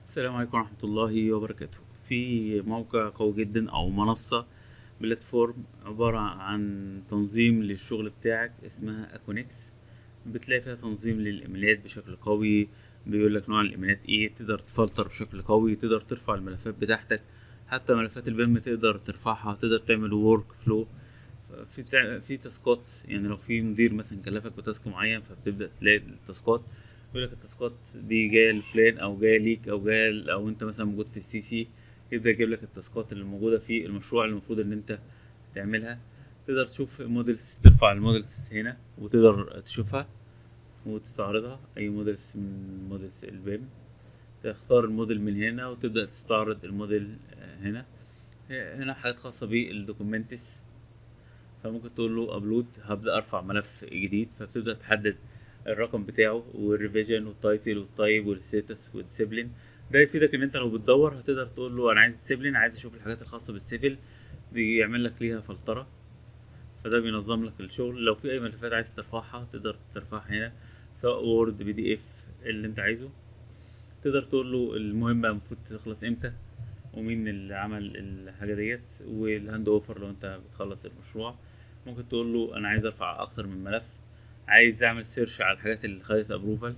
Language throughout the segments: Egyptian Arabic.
السلام عليكم ورحمة الله وبركاته في موقع قوي جدا أو منصة بلاتفورم عبارة عن تنظيم للشغل بتاعك اسمها أكونكس بتلاقي فيها تنظيم للإيميلات بشكل قوي بيقول لك نوع الإيميلات إيه تقدر تفلتر بشكل قوي تقدر ترفع الملفات بتاعتك حتى ملفات البيم تقدر ترفعها تقدر تعمل ورك فلو في تع- في تاسكات يعني لو في مدير مثلا كلفك بتاسك معين فبتبدأ تلاقي التاسكات يقول لك التاسكات دي جايه لفلان او جايه ليك او جايه ل- او انت مثلا موجود في السي سي يبدا يجيب لك التاسكات اللي موجوده في المشروع اللي المفروض ان انت تعملها تقدر تشوف موديلز ترفع الموديلز هنا وتقدر تشوفها وتستعرضها اي موديلز من موديلز البيم تختار الموديل من هنا وتبدا تستعرض الموديل آه، هنا هنا حاجات خاصه بالدوكيومنتس فممكن تقول له ابلود هبدا ارفع ملف جديد فبتبدا تحدد الرقم بتاعه والريفيجن والتايتل والتايب والستاتس والديسيبلين ده يفيدك ان انت لو بتدور هتقدر تقول له انا عايز ديسيبلين عايز اشوف الحاجات الخاصه بالسيفل بيعمل لك ليها فلتره فده بينظم لك الشغل لو في اي ملفات عايز ترفعها تقدر ترفعها هنا سواء وورد بي دي اف اللي انت عايزه تقدر تقول له المهمه المفروض تخلص امتى ومين اللي عمل الحاجه ديت والهاند اوفر لو انت بتخلص المشروع ممكن تقول له انا عايز ارفع اكتر من ملف عايز اعمل سيرش على الحاجات اللي خدت ابروفال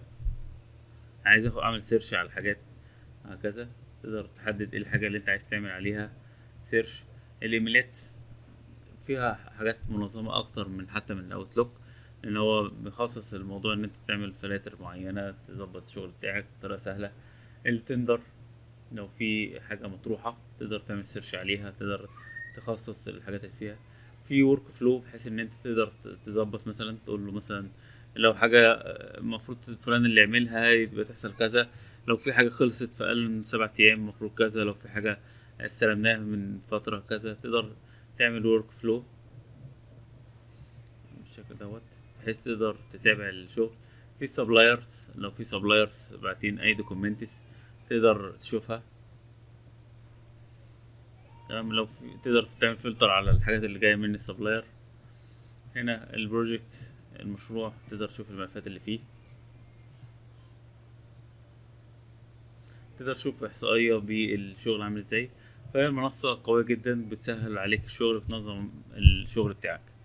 عايز آخد- اعمل سيرش على الحاجات هكذا تقدر تحدد ايه الحاجه اللي انت عايز تعمل عليها سيرش الايميلات فيها حاجات منظمه اكتر من حتى من الاوتلوك لان هو بيخصص الموضوع ان انت تعمل فلاتر معينه تظبط الشغل بتاعك بطريقه سهله التندر لو في حاجه مطروحه تقدر تعمل سيرش عليها تقدر تخصص الحاجات اللي فيها في ورك فلو بحيث ان انت تقدر ت- تظبط مثلا تقول له مثلا لو حاجه آه، المفروض فلان اللي يعملها يبقى تحصل كذا لو في حاجه خلصت في اقل من سبعة ايام المفروض كذا لو في حاجه استلمناها من فتره كذا تقدر تعمل ورك فلو بالشكل دوت بحيث تقدر تتابع الشغل في سبلايرز لو في سبلايرز باعتين اي دوكيومنتس تقدر تشوفها تمام لو في تقدر تعمل فلتر على الحاجات اللي جايه من السبلاير هنا البروجكت المشروع تقدر تشوف الملفات اللي فيه تقدر تشوف احصائيه بالشغل عامل ازاي فهي المنصه قويه جدا بتسهل عليك الشغل بتنظم الشغل بتاعك